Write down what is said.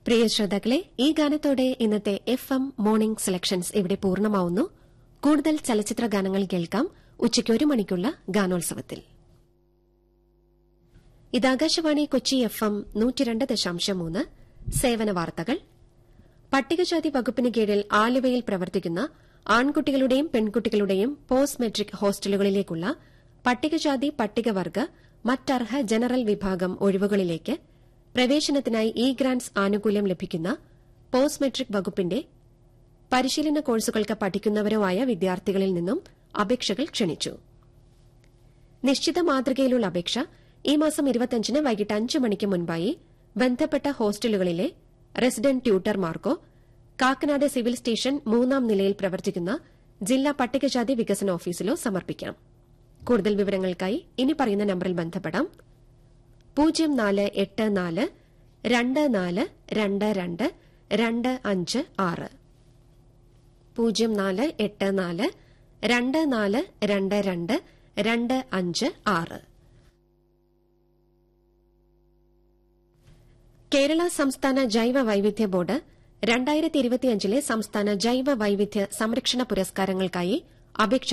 പ്രിയ ശ്രോതാക്കളെ ഈ ഗാനത്തോടെ ഇന്നത്തെ എഫ് എം മോർണിംഗ് സെലക്ഷൻസ് ഇവിടെ പൂർണ്ണമാവുന്നു കൂടുതൽ ചലച്ചിത്ര ഗാനങ്ങൾ കേൾക്കാം ഉച്ചയ്ക്ക് ഒരു മണിക്കുള്ള ഗാനോത്സവത്തിൽ ഇത് ആകാശവാണി കൊച്ചി എഫ് എം നൂറ്റിരണ്ട് ദശാംശം മൂന്ന് സേവന വാർത്തകൾ പട്ടികജാതി വകുപ്പിന് കീഴിൽ ആലുവയിൽ പ്രവർത്തിക്കുന്ന ആൺകുട്ടികളുടെയും പെൺകുട്ടികളുടെയും പോസ്റ്റ് മെട്രിക് ഹോസ്റ്റലുകളിലേക്കുള്ള പട്ടികജാതി പട്ടികവർഗ മറ്റർഹ ജനറൽ വിഭാഗം ഒഴിവുകളിലേക്ക് പ്രവേശനത്തിനായി ഇ ഗ്രാന്റ്സ് ആനുകൂല്യം ലഭിക്കുന്ന പോസ്റ്റ് മെട്രിക് വകുപ്പിന്റെ പരിശീലന കോഴ്സുകൾക്ക് പഠിക്കുന്നവരോ ആയ വിദ്യാർത്ഥികളിൽ നിന്നും അപേക്ഷകൾ ക്ഷണിച്ചു നിശ്ചിത മാതൃകയിലുള്ള അപേക്ഷ ഈ മാസം ഇരുപത്തിയഞ്ചിന് വൈകിട്ട് അഞ്ച് മണിക്ക് മുൻപായി ബന്ധപ്പെട്ട ഹോസ്റ്റലുകളിലെ റെസിഡന്റ് ട്യൂട്ടർമാർക്കോ കാക്കനാട് സിവിൽ സ്റ്റേഷൻ മൂന്നാം നിലയിൽ പ്രവർത്തിക്കുന്ന ജില്ലാ പട്ടികജാതി വികസന ഓഫീസിലോ സമർപ്പിക്കാം കൂടുതൽ വിവരങ്ങൾക്കായി ഇനി പറയുന്ന നമ്പറിൽ ബന്ധപ്പെടാം പൂജ്യം നാല് എട്ട് നാല് രണ്ട് നാല് രണ്ട് രണ്ട് രണ്ട് അഞ്ച് ആറ് പൂജ്യം നാല് എട്ട് നാല് രണ്ട് നാല് രണ്ട് രണ്ട് രണ്ട് അഞ്ച് ആറ് കേരള സംസ്ഥാന ജൈവ വൈവിധ്യ ബോർഡ് രണ്ടായിരത്തി ഇരുപത്തിയഞ്ചിലെ സംസ്ഥാന ജൈവ വൈവിധ്യ സംരക്ഷണ പുരസ്കാരങ്ങൾക്കായി അപേക്ഷ